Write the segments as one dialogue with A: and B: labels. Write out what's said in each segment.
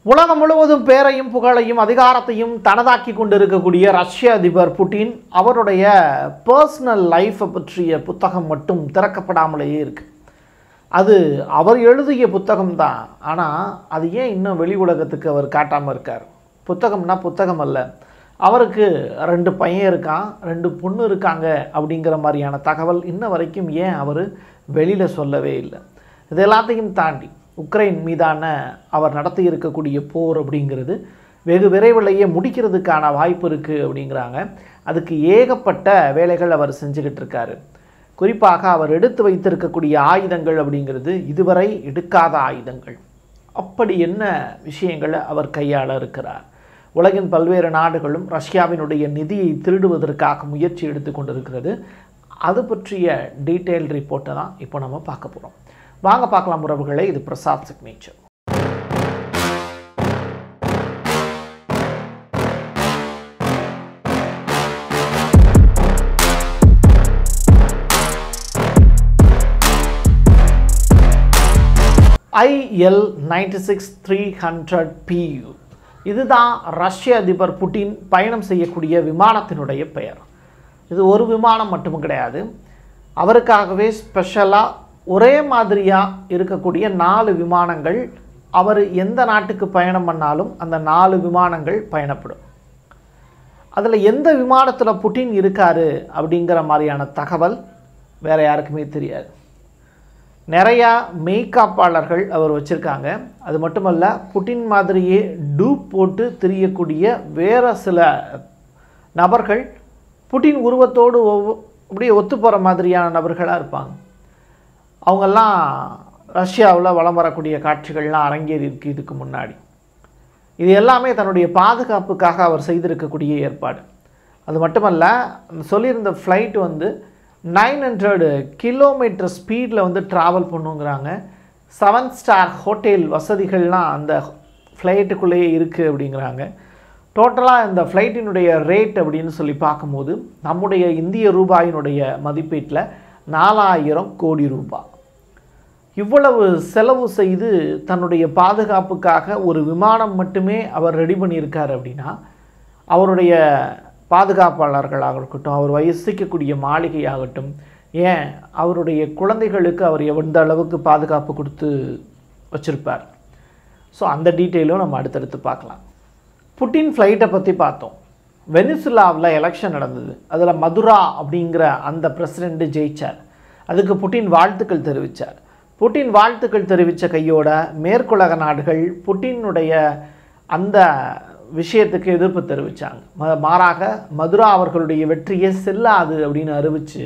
A: உலகம் முழுவதும் பேரையும் புகழையும் அதிகாரத்தையும் தனதாக்கி கொண்டிருக்கக்கூடிய ரஷ்ய அதிபர் புட்டின் அவருடைய பர்சனல் லைஃப்பை பற்றிய புத்தகம் மட்டும் திறக்கப்படாமலேயே இருக்கு அது அவர் எழுதிய புத்தகம் தான் ஆனால் அது ஏன் இன்னும் வெளி உலகத்துக்கு அவர் காட்டாமல் இருக்கார் புத்தகம்னா புத்தகம் அல்ல அவருக்கு ரெண்டு பையன் இருக்கான் ரெண்டு பொண்ணு இருக்காங்க அப்படிங்கிற மாதிரியான தகவல் இன்ன வரைக்கும் ஏன் அவர் வெளியில் சொல்லவே இல்லை இது எல்லாத்தையும் தாண்டி உக்ரைன் மீதான அவர் நடத்தி இருக்கக்கூடிய போர் அப்படிங்கிறது வெகு விரைவிலேயே முடிக்கிறதுக்கான வாய்ப்பு இருக்குது அப்படிங்கிறாங்க அதுக்கு ஏகப்பட்ட வேலைகள் அவர் செஞ்சுக்கிட்டு இருக்காரு குறிப்பாக அவர் எடுத்து வைத்திருக்கக்கூடிய ஆயுதங்கள் அப்படிங்கிறது இதுவரை எடுக்காத ஆயுதங்கள் அப்படி என்ன விஷயங்களை அவர் கையாள இருக்கிறார் உலகின் பல்வேறு நாடுகளும் ரஷ்யாவினுடைய நிதியை திருடுவதற்காக முயற்சி எடுத்து கொண்டிருக்கிறது அது பற்றிய டீட்டெயில் ரிப்போர்ட்டை தான் இப்போ நம்ம பார்க்க போகிறோம் வாங்க பார்க்கலாம் உறவுகளே இது Prasad signature IL ninety six three hundred PU இதுதான் ரஷ்ய அதிபர் புட்டின் பயணம் செய்யக்கூடிய விமானத்தினுடைய பெயர் இது ஒரு விமானம் மட்டும் கிடையாது அவருக்காகவே ஸ்பெஷலாக ஒரே மாதிரியாக இருக்கக்கூடிய நாலு விமானங்கள் அவர் எந்த நாட்டுக்கு பயணம் பண்ணாலும் அந்த நாலு விமானங்கள் பயணப்படும் அதில் எந்த விமானத்தில் புட்டின் இருக்காரு அப்படிங்கிற மாதிரியான தகவல் வேறு யாருக்குமே தெரியாது நிறையா மெய்காப்பாளர்கள் அவர் வச்சுருக்காங்க அது மட்டுமல்ல புட்டின் மாதிரியே டூப் போட்டு திரியக்கூடிய வேறு சில நபர்கள் புட்டின் உருவத்தோடு ஒவ்வொ அப்படியே ஒத்து போகிற மாதிரியான நபர்களாக இருப்பாங்க அவங்கெல்லாம் ரஷ்யாவில் வலம் வரக்கூடிய காட்சிகள்லாம் அரங்கேறி இருக்கு இதுக்கு முன்னாடி இது எல்லாமே தன்னுடைய பாதுகாப்புக்காக அவர் செய்திருக்கக்கூடிய ஏற்பாடு அது மட்டுமல்ல அந்த சொல்லியிருந்த ஃப்ளைட் வந்து நைன் ஹண்ட்ரடு கிலோமீட்டர் ஸ்பீடில் வந்து ட்ராவல் பண்ணுங்கிறாங்க செவன் ஸ்டார் ஹோட்டல் வசதிகள்லாம் அந்த ஃப்ளைட்டுக்குள்ளேயே இருக்குது அப்படிங்கிறாங்க டோட்டலாக இந்த ஃப்ளைட்டினுடைய ரேட் அப்படின்னு சொல்லி பார்க்கும்போது நம்முடைய இந்திய ரூபாயினுடைய மதிப்பீட்டில் நாலாயிரம் கோடி ரூபாய் இவ்வளவு செலவு செய்து தன்னுடைய பாதுகாப்புக்காக ஒரு விமானம் மட்டுமே அவர் ரெடி பண்ணியிருக்கார் அப்படின்னா அவருடைய பாதுகாப்பாளர்களாக இருக்கட்டும் அவர் வசிக்கக்கூடிய மாளிகையாகட்டும் ஏன் அவருடைய குழந்தைகளுக்கு அவர் எந்த அளவுக்கு பாதுகாப்பு கொடுத்து வச்சுருப்பார் ஸோ அந்த டீட்டெயிலும் நம்ம அடுத்தடுத்து பார்க்கலாம் புட்டின் ஃப்ளைட்டை பற்றி பார்த்தோம் வெனிசுலாவில் எலெக்ஷன் நடந்தது அதில் மதுரா அப்படிங்கிற அந்த பிரசிடெண்ட்டு ஜெயிச்சார் அதுக்கு புட்டின் வாழ்த்துக்கள் தெரிவித்தார் புட்டின் வாழ்த்துக்கள் தெரிவித்த கையோட மேற்குலக நாடுகள் புட்டினுடைய அந்த விஷயத்துக்கு எதிர்ப்பு தெரிவித்தாங்க ம மாறாக மதுரா அவர்களுடைய வெற்றியே செல்லாது அப்படின்னு அறிவித்து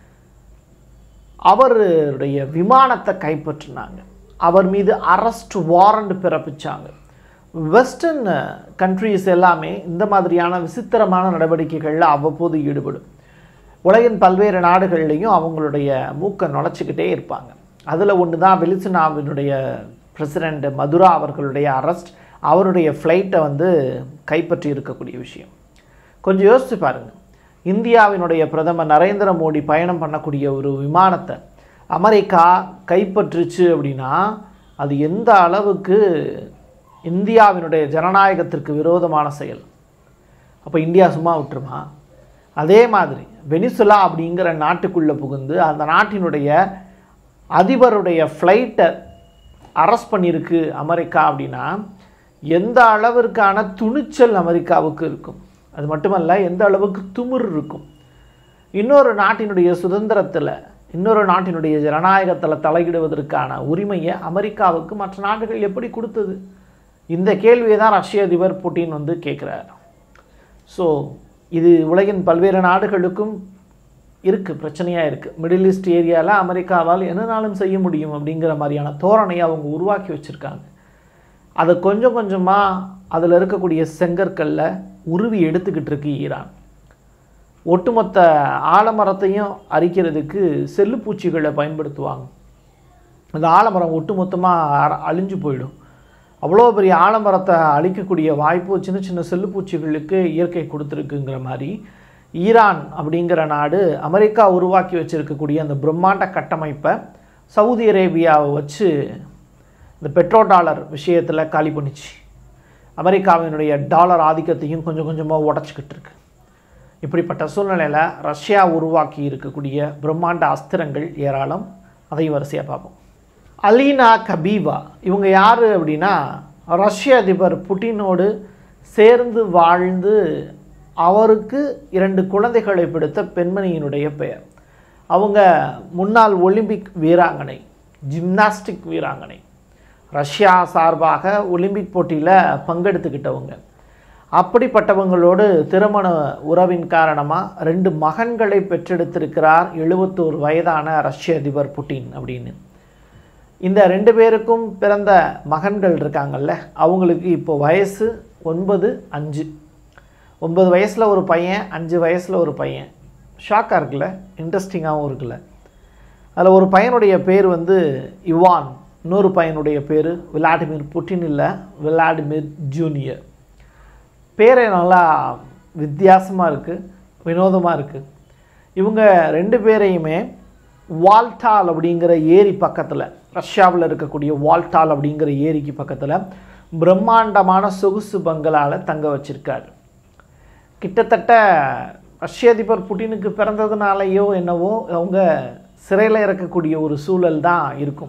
A: அவருடைய விமானத்தை கைப்பற்றினாங்க அவர் மீது அரெஸ்ட் வாரண்ட் பிறப்பிச்சாங்க வெஸ்டர்ன் கண்ட்ரீஸ் எல்லாமே இந்த மாதிரியான விசித்திரமான நடவடிக்கைகளில் அவ்வப்போது ஈடுபடும் உலகின் பல்வேறு நாடுகள்லேயும் அவங்களுடைய மூக்கை நுழைச்சிக்கிட்டே இருப்பாங்க அதில் ஒன்று தான் வெலிசினாவினுடைய பிரசிடெண்ட் மதுரா அவர்களுடைய அரெஸ்ட் அவருடைய ஃப்ளைட்டை வந்து கைப்பற்றி இருக்கக்கூடிய விஷயம் கொஞ்சம் யோசித்து பாருங்கள் இந்தியாவினுடைய பிரதமர் நரேந்திர மோடி பயணம் பண்ணக்கூடிய ஒரு விமானத்தை அமெரிக்கா கைப்பற்றுச்சு அப்படின்னா அது எந்த அளவுக்கு இந்தியாவினுடைய ஜனநாயகத்திற்கு விரோதமான செயல் அப்போ இந்தியா சும்மா விட்டுருமா அதே மாதிரி வெனிசுலா அப்படிங்கிற நாட்டுக்குள்ளே புகுந்து அந்த நாட்டினுடைய அதிபருடைய ஃப்ளைட்டை அரெஸ்ட் பண்ணியிருக்கு அமெரிக்கா அப்படின்னா எந்த அளவிற்கான துணிச்சல் அமெரிக்காவுக்கு இருக்கும் அது மட்டுமல்ல எந்த அளவுக்கு துமுர் இருக்கும் இன்னொரு நாட்டினுடைய சுதந்திரத்தில் இன்னொரு நாட்டினுடைய ஜனநாயகத்தில் தலையிடுவதற்கான உரிமையை அமெரிக்காவுக்கு மற்ற நாடுகள் எப்படி கொடுத்தது இந்த கேள்வியை தான் ரஷ்ய அதிபர் புட்டின் வந்து கேட்குறார் ஸோ இது உலகின் பல்வேறு நாடுகளுக்கும் இருக்குது பிரச்சனையாக இருக்குது மிடில் ஈஸ்ட் ஏரியாவில் அமெரிக்காவால் என்னனாலும் செய்ய முடியும் அப்படிங்கிற மாதிரியான தோரணையை அவங்க உருவாக்கி வச்சுருக்காங்க அதை கொஞ்சம் கொஞ்சமாக அதில் இருக்கக்கூடிய செங்கற்களில் உருவி எடுத்துக்கிட்டு இருக்கு ஈரான் ஒட்டுமொத்த ஆலமரத்தையும் அரிக்கிறதுக்கு செல்லுப்பூச்சிகளை பயன்படுத்துவாங்க அந்த ஆலமரம் ஒட்டுமொத்தமாக அழிஞ்சு போயிடும் அவ்வளோ பெரிய ஆலமரத்தை அழிக்கக்கூடிய வாய்ப்பு சின்ன சின்ன செல்லுப்பூச்சிகளுக்கு இயற்கை கொடுத்துருக்குங்கிற மாதிரி ஈரான் அப்படிங்கிற நாடு அமெரிக்கா உருவாக்கி வச்சுருக்கக்கூடிய அந்த பிரம்மாண்ட கட்டமைப்பை சவுதி அரேபியாவை வச்சு இந்த பெட்ரோ டாலர் விஷயத்தில் காலி பண்ணிச்சு அமெரிக்காவினுடைய டாலர் ஆதிக்கத்தையும் கொஞ்சம் கொஞ்சமாக உடச்சிக்கிட்டு இருக்கு இப்படிப்பட்ட சூழ்நிலையில் ரஷ்யா உருவாக்கி இருக்கக்கூடிய பிரம்மாண்ட அஸ்திரங்கள் ஏராளம் அதையும் வரிசையாக பார்ப்போம் அலீனா கபீவா இவங்க யார் அப்படின்னா ரஷ்ய அதிபர் புட்டினோடு சேர்ந்து வாழ்ந்து அவருக்கு இரண்டு குழந்தைகளை பிடித்த பெண்மணியினுடைய பெயர் அவங்க முன்னாள் ஒலிம்பிக் வீராங்கனை ஜிம்னாஸ்டிக் வீராங்கனை ரஷ்யா சார்பாக ஒலிம்பிக் போட்டியில் பங்கெடுத்துக்கிட்டவங்க அப்படிப்பட்டவங்களோடு திருமண உறவின் காரணமாக ரெண்டு மகன்களை பெற்றெடுத்திருக்கிறார் எழுபத்தோரு வயதான ரஷ்ய அதிபர் புட்டின் அப்படின்னு இந்த ரெண்டு பேருக்கும் பிறந்த மகன்கள் இருக்காங்கல்ல அவங்களுக்கு இப்போ வயசு ஒன்பது அஞ்சு ஒன்பது வயசில் ஒரு பையன் அஞ்சு வயசில் ஒரு பையன் ஷாக்காக இருக்குல்ல இன்ட்ரெஸ்டிங்காகவும் இருக்குல்ல அதில் ஒரு பையனுடைய பேர் வந்து இவான் இன்னொரு பையனுடைய பேர் விளாடிமிர் புட்டின் இல்லை விளாடிமிர் ஜூனியர் பேரே நல்லா வித்தியாசமாக இருக்குது வினோதமாக இருக்குது இவங்க ரெண்டு பேரையுமே வால்டால் அப்படிங்கிற ஏரி பக்கத்தில் ரஷ்யாவில் இருக்கக்கூடிய வால்டால் அப்படிங்கிற ஏரிக்கு பக்கத்தில் பிரம்மாண்டமான சொகுசு பங்களால் தங்க வச்சிருக்காரு கிட்டத்தட்ட ரஷ்ய அதிபர் புட்டினுக்கு பிறந்ததுனாலேயோ என்னவோ அவங்க சிறையில் இருக்கக்கூடிய ஒரு சூழல் தான் இருக்கும்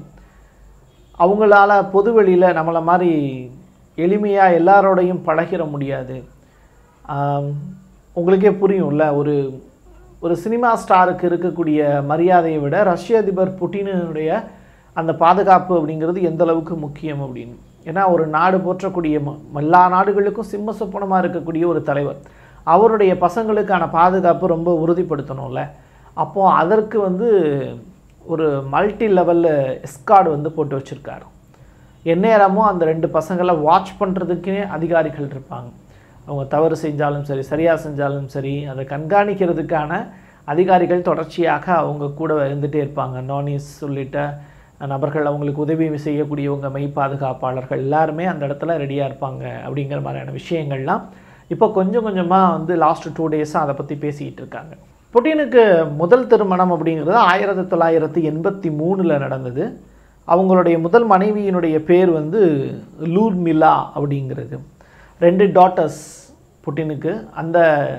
A: அவங்களால பொதுவெளியில் நம்மளை மாதிரி எளிமையாக எல்லாரோடையும் பழகிற முடியாது ஆம், உங்களுக்கே புரியும்ல ஒரு ஒரு சினிமா ஸ்டாருக்கு இருக்கக்கூடிய மரியாதையை விட ரஷ்ய அதிபர் புட்டினுடைய அந்த பாதுகாப்பு அப்படிங்கிறது எந்த அளவுக்கு முக்கியம் அப்படின்னு ஏன்னா ஒரு நாடு போற்றக்கூடிய ம- எல்லா நாடுகளுக்கும் சிம்ம சொப்பனமாக இருக்கக்கூடிய ஒரு தலைவர் அவருடைய பசங்களுக்கான பாதுகாப்பு ரொம்ப உறுதிப்படுத்தணும்ல அப்போது அதற்கு வந்து ஒரு மல்டி லெவலில் எஸ்கார்டு வந்து போட்டு வச்சுருக்காரு எந்நேரமும் அந்த ரெண்டு பசங்களை வாட்ச் பண்ணுறதுக்கே அதிகாரிகள் இருப்பாங்க அவங்க தவறு செஞ்சாலும் சரி சரியாக செஞ்சாலும் சரி அதை கண்காணிக்கிறதுக்கான அதிகாரிகள் தொடர்ச்சியாக அவங்க கூட இருந்துகிட்டே இருப்பாங்க நானிஸ் உள்ளிட்ட நபர்கள் அவங்களுக்கு உதவி செய்யக்கூடியவங்க மெய் பாதுகாப்பாளர்கள் எல்லாருமே அந்த இடத்துல ரெடியாக இருப்பாங்க அப்படிங்கிற மாதிரியான விஷயங்கள்லாம் இப்போ கொஞ்சம் கொஞ்சமாக வந்து லாஸ்ட் டூ டேஸாக அதை பற்றி பேசிக்கிட்டு இருக்காங்க புட்டினுக்கு முதல் திருமணம் அப்படிங்கிறது ஆயிரத்தி தொள்ளாயிரத்தி எண்பத்தி மூணில் நடந்தது அவங்களுடைய முதல் மனைவியினுடைய பேர் வந்து லூர் மிலா அப்படிங்கிறது ரெண்டு டாட்டர்ஸ் புட்டினுக்கு அந்த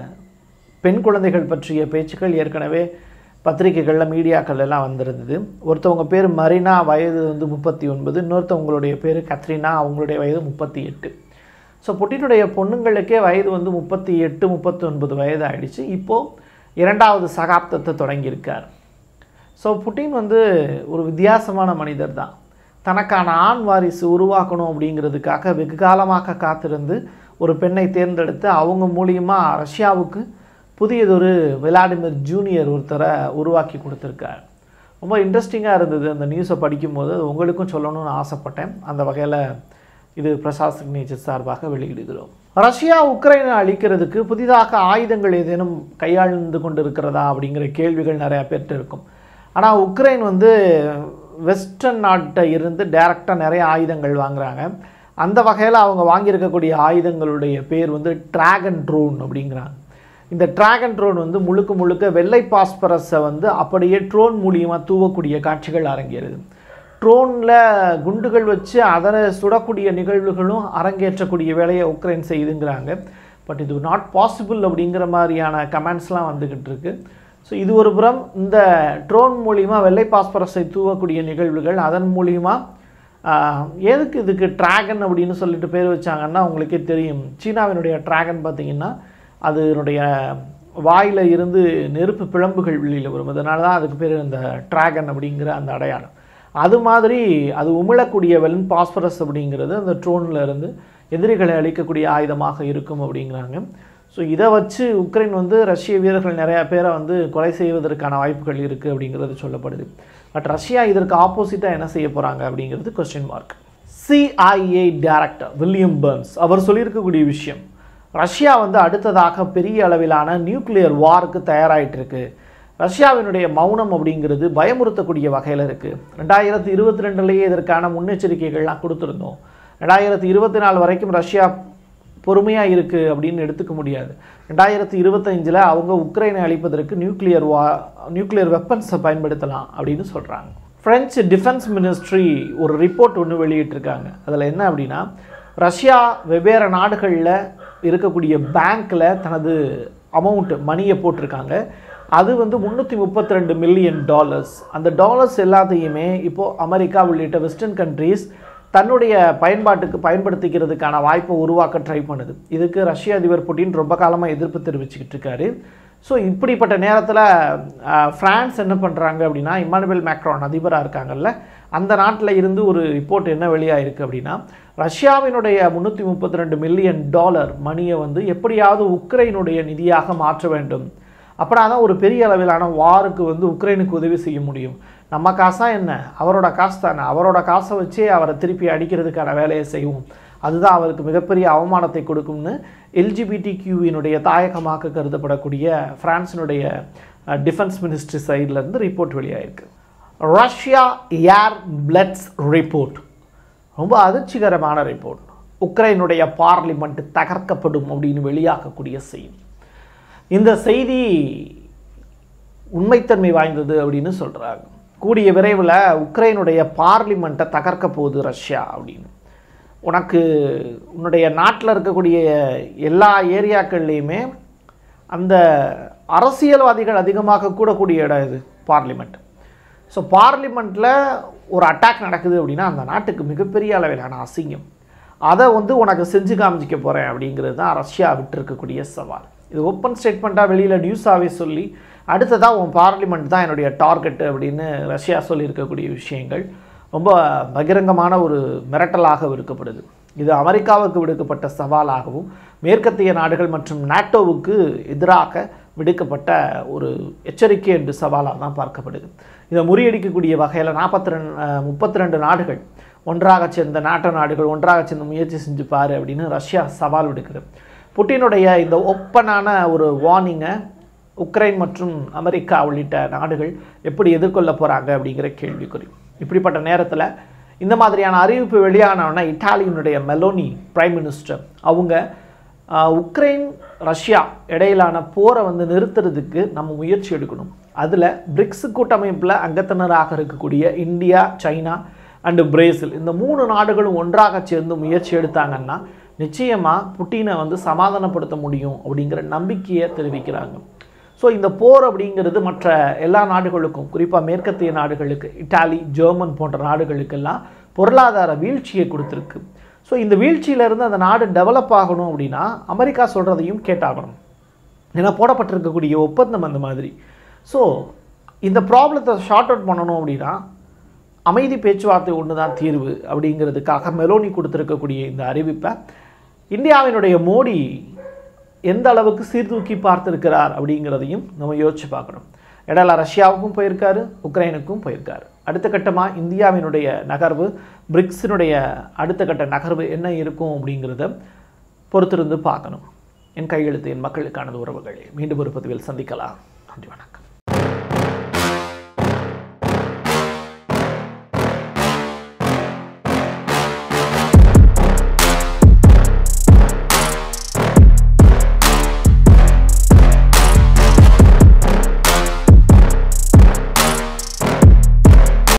A: பெண் குழந்தைகள் பற்றிய பேச்சுக்கள் ஏற்கனவே பத்திரிகைகளில் மீடியாக்கள் எல்லாம் வந்திருந்தது ஒருத்தவங்க பேர் மரினா வயது வந்து முப்பத்தி ஒன்பது இன்னொருத்தவங்களுடைய பேர் கத்ரினா அவங்களுடைய வயது முப்பத்தி எட்டு ஸோ புட்டினுடைய பொண்ணுங்களுக்கே வயது வந்து முப்பத்தி எட்டு முப்பத்தி ஒன்பது வயது ஆயிடுச்சு இப்போது இரண்டாவது சகாப்தத்தை தொடங்கியிருக்கார் ஸோ புட்டின் வந்து ஒரு வித்தியாசமான மனிதர் தான் தனக்கான ஆண் வாரிசு உருவாக்கணும் அப்படிங்கிறதுக்காக வெகு காலமாக காத்திருந்து ஒரு பெண்ணை தேர்ந்தெடுத்து அவங்க மூலியமாக ரஷ்யாவுக்கு புதியதொரு விளாடிமிர் ஜூனியர் ஒருத்தரை உருவாக்கி கொடுத்துருக்கார் ரொம்ப இன்ட்ரெஸ்டிங்காக இருந்தது அந்த நியூஸை படிக்கும்போது அது உங்களுக்கும் சொல்லணும்னு ஆசைப்பட்டேன் அந்த வகையில் இது பிரசாத் சிக்னேச்சர் சார்பாக வெளியிடுகிறோம் ரஷ்யா உக்ரைனை அழிக்கிறதுக்கு புதிதாக ஆயுதங்கள் ஏதேனும் கையாழ்ந்து கொண்டு இருக்கிறதா அப்படிங்கிற கேள்விகள் நிறையா பேர்கிட்ட இருக்கும் ஆனால் உக்ரைன் வந்து வெஸ்டர்ன் நாட்டை இருந்து டைரெக்டாக நிறைய ஆயுதங்கள் வாங்குறாங்க அந்த வகையில் அவங்க வாங்கியிருக்கக்கூடிய ஆயுதங்களுடைய பேர் வந்து டிராகன் ட்ரோன் அப்படிங்கிறாங்க இந்த டிராகன் ட்ரோன் வந்து முழுக்க முழுக்க வெள்ளை பாஸ்பரஸை வந்து அப்படியே ட்ரோன் மூலியமாக தூவக்கூடிய காட்சிகள் அரங்கேறுது ட்ரோனில் குண்டுகள் வச்சு அதனை சுடக்கூடிய நிகழ்வுகளும் அரங்கேற்றக்கூடிய வேலையை உக்ரைன் செய்யுதுங்கிறாங்க பட் இது நாட் பாசிபிள் அப்படிங்கிற மாதிரியான கமெண்ட்ஸ்லாம் வந்துக்கிட்டு இருக்கு ஸோ இது ஒரு புறம் இந்த ட்ரோன் மூலிமா வெள்ளை பாஸ்பரஸை தூவக்கூடிய நிகழ்வுகள் அதன் மூலிமா ஆஹ், எதுக்கு இதுக்கு டிராகன் அப்படின்னு சொல்லிட்டு பேர் வச்சாங்கன்னா உங்களுக்கே தெரியும் சீனாவினுடைய டிராகன் பார்த்தீங்கன்னா அதனுடைய வாயில இருந்து நெருப்பு பிழம்புகள் வெளியில் வரும் அதனால தான் அதுக்கு பேர் இந்த டிராகன் அப்படிங்கிற அந்த அடையாளம் அது மாதிரி அது உமிழக்கூடிய வெல் பாஸ்பரஸ் அப்படிங்கிறது அந்த ட்ரோனில் இருந்து எதிரிகளை அழிக்கக்கூடிய ஆயுதமாக இருக்கும் அப்படிங்கிறாங்க ஸோ இதை வச்சு உக்ரைன் வந்து ரஷ்ய வீரர்கள் நிறையா பேரை வந்து கொலை செய்வதற்கான வாய்ப்புகள் இருக்குது அப்படிங்கிறது சொல்லப்படுது பட் ரஷ்யா இதற்கு ஆப்போசிட்டாக என்ன செய்ய போகிறாங்க அப்படிங்கிறது question mark CIA director William Burns அவர் சொல்லியிருக்கக்கூடிய விஷயம் ரஷ்யா வந்து அடுத்ததாக பெரிய அளவிலான நியூக்ளியர் வாருக்கு தயாராகிட்டு இருக்கு ரஷ்யாவினுடைய மௌனம் அப்படிங்கிறது பயமுறுத்தக்கூடிய வகையில் இருக்குது ரெண்டாயிரத்தி இருபத்தி ரெண்டுலேயே இதற்கான முன்னெச்சரிக்கைகள்லாம் கொடுத்துருந்தோம் ரெண்டாயிரத்தி இருபத்தி நாலு வரைக்கும் ரஷ்யா பொறுமையாக இருக்குது அப்படின்னு எடுத்துக்க முடியாது ரெண்டாயிரத்தி இருபத்தஞ்சில் அவங்க உக்ரைனை அழிப்பதற்கு நியூக்ளியர் வா நியூக்ளியர் வெப்பன்ஸை பயன்படுத்தலாம் அப்படின்னு சொல்கிறாங்க ஃப்ரெஞ்சு டிஃபென்ஸ் மினிஸ்ட்ரி ஒரு ரிப்போர்ட் ஒன்று வெளியிட்டிருக்காங்க அதில் என்ன அப்படின்னா ரஷ்யா வெவ்வேறு நாடுகளில் இருக்கக்கூடிய பேங்க்கில் தனது அமௌண்ட் மணியை போட்டிருக்காங்க அது வந்து முந்நூற்றி முப்பத்தி ரெண்டு மில்லியன் டாலர்ஸ் அந்த டாலர்ஸ் எல்லாத்தையுமே இப்போது அமெரிக்கா உள்ளிட்ட வெஸ்டர்ன் கண்ட்ரீஸ் தன்னுடைய பயன்பாட்டுக்கு பயன்படுத்திக்கிறதுக்கான வாய்ப்பை உருவாக்க ட்ரை பண்ணுது இதுக்கு ரஷ்ய அதிபர் புட்டின் ரொம்ப காலமாக எதிர்ப்பு தெரிவிச்சுக்கிட்டு இருக்காரு ஸோ இப்படிப்பட்ட நேரத்தில் ஃப்ரான்ஸ் என்ன பண்ணுறாங்க அப்படின்னா இமானுவேல் மேக்ரான் அதிபராக இருக்காங்கல்ல அந்த நாட்டில் இருந்து ஒரு ரிப்போர்ட் என்ன வெளியாயிருக்கு அப்படின்னா ரஷ்யாவினுடைய முந்நூற்றி முப்பத்தி ரெண்டு மில்லியன் டாலர் மணியை வந்து எப்படியாவது உக்ரைனுடைய நிதியாக மாற்ற வேண்டும் அப்படின்னா தான் ஒரு பெரிய அளவிலான வாருக்கு வந்து உக்ரைனுக்கு உதவி செய்ய முடியும் நம்ம காசா என்ன அவரோட காசு தானே அவரோட காசை வச்சே அவரை திருப்பி அடிக்கிறதுக்கான வேலையை செய்வோம் அதுதான் அவருக்கு மிகப்பெரிய அவமானத்தை கொடுக்கும்னு எல்ஜிபிடி கியூவினுடைய தாயகமாக கருதப்படக்கூடிய பிரான்ஸினுடைய டிஃபென்ஸ் மினிஸ்ட்ரி சைட்லேருந்து ரிப்போர்ட் வெளியாயிருக்கு ரஷ்யா ஏர் பிளட்ஸ் ரிப்போர்ட் ரொம்ப அதிர்ச்சிகரமான ரிப்போர்ட் உக்ரைனுடைய பார்லிமெண்ட் தகர்க்கப்படும் அப்படின்னு வெளியாகக்கூடிய செய்தி இந்த செய்தி உண்மைத்தன்மை வாய்ந்தது அப்படின்னு சொல்கிறாங்க கூடிய விரைவில் உக்ரைனுடைய பார்லிமெண்ட்டை தகர்க்க போகுது ரஷ்யா அப்படின்னு உனக்கு உன்னுடைய நாட்டில் இருக்கக்கூடிய எல்லா ஏரியாக்கள்லேயுமே அந்த அரசியல்வாதிகள் அதிகமாக கூடக்கூடிய இடம் இது பார்லிமெண்ட் ஸோ பார்லிமெண்ட்டில் ஒரு அட்டாக் நடக்குது அப்படின்னா அந்த நாட்டுக்கு மிகப்பெரிய அளவிலான அசிங்கம் அதை வந்து உனக்கு செஞ்சு காமிச்சிக்க போகிறேன் அப்படிங்கிறது தான் ரஷ்யா விட்டுருக்கக்கூடிய சவால் இது ஓப்பன் ஸ்டேட்மெண்ட்டாக வெளியில் நியூஸாகவே சொல்லி அடுத்ததாக உன் பார்லிமெண்ட் தான் என்னுடைய டார்கெட்டு அப்படின்னு ரஷ்யா சொல்லியிருக்கக்கூடிய விஷயங்கள் ரொம்ப பகிரங்கமான ஒரு மிரட்டலாக விடுக்கப்படுது இது அமெரிக்காவுக்கு விடுக்கப்பட்ட சவாலாகவும் மேற்கத்திய நாடுகள் மற்றும் நாட்டோவுக்கு எதிராக விடுக்கப்பட்ட ஒரு எச்சரிக்கை என்று சவாலாக தான் பார்க்கப்படுது இதை முறியடிக்கக்கூடிய வகையில் நாற்பத்தி ரெண்டு முப்பத்தி ரெண்டு நாடுகள் ஒன்றாக சேர்ந்த நாட்டோ நாடுகள் ஒன்றாக சேர்ந்து முயற்சி செஞ்சு பாரு அப்படின்னு ரஷ்யா சவால் விடுக்குது புட்டினுடைய இந்த ஒப்பனான ஒரு வார்னிங்கை உக்ரைன் மற்றும் அமெரிக்கா உள்ளிட்ட நாடுகள் எப்படி எதிர்கொள்ள போகிறாங்க அப்படிங்கிற கேள்விக்குறி இப்படிப்பட்ட நேரத்தில் இந்த மாதிரியான அறிவிப்பு வெளியானவுடனே இட்டாலியினுடைய மெலோனி பிரைம் மினிஸ்டர் அவங்க ஆஹ், உக்ரைன் ரஷ்யா இடையிலான போரை வந்து நிறுத்துறதுக்கு நம்ம முயற்சி எடுக்கணும் அதில் பிரிக்ஸ் கூட்டமைப்பில் அங்கத்தினராக இருக்கக்கூடிய இந்தியா சைனா அண்டு பிரேசில் இந்த மூணு நாடுகளும் ஒன்றாக சேர்ந்து முயற்சி எடுத்தாங்கன்னா நிச்சயமாக புட்டினை வந்து சமாதானப்படுத்த முடியும் அப்படிங்கிற நம்பிக்கையை தெரிவிக்கிறாங்க ஸோ இந்த போர் அப்படிங்கிறது மற்ற எல்லா நாடுகளுக்கும் குறிப்பாக மேற்கத்திய நாடுகளுக்கு இட்டாலி ஜெர்மன் போன்ற நாடுகளுக்கெல்லாம் பொருளாதார வீழ்ச்சியை கொடுத்துருக்கு ஸோ இந்த வீழ்ச்சியிலேருந்து அந்த நாடு டெவலப் ஆகணும் அப்படின்னா அமெரிக்கா சொல்கிறதையும் கேட்டாகணும் ஏன்னா போடப்பட்டிருக்கக்கூடிய ஒப்பந்தம் அந்த மாதிரி ஸோ இந்த ப்ராப்ளத்தை ஷார்ட் அவுட் பண்ணணும் அப்படின்னா அமைதி பேச்சுவார்த்தை ஒன்று தான் தீர்வு அப்படிங்கிறதுக்காக மெலோனி கொடுத்துருக்கக்கூடிய இந்த அறிவிப்பை இந்தியாவினுடைய மோடி எந்த அளவுக்கு சீர்தூக்கி பார்த்திருக்கிறார் அப்படிங்கிறதையும் நம்ம யோசிச்சு பார்க்கணும் இடையில ரஷ்யாவுக்கும் போயிருக்காரு உக்ரைனுக்கும் போயிருக்காரு அடுத்த கட்டமாக இந்தியாவினுடைய நகர்வு பிரிக்ஸினுடைய அடுத்த கட்ட நகர்வு என்ன இருக்கும் அப்படிங்கிறத பொறுத்திருந்து பார்க்கணும் என் கையெழுத்து என் மக்களுக்கானது உறவுகளே மீண்டும் ஒரு பதிவில் சந்திக்கலாம் நன்றி வணக்கம்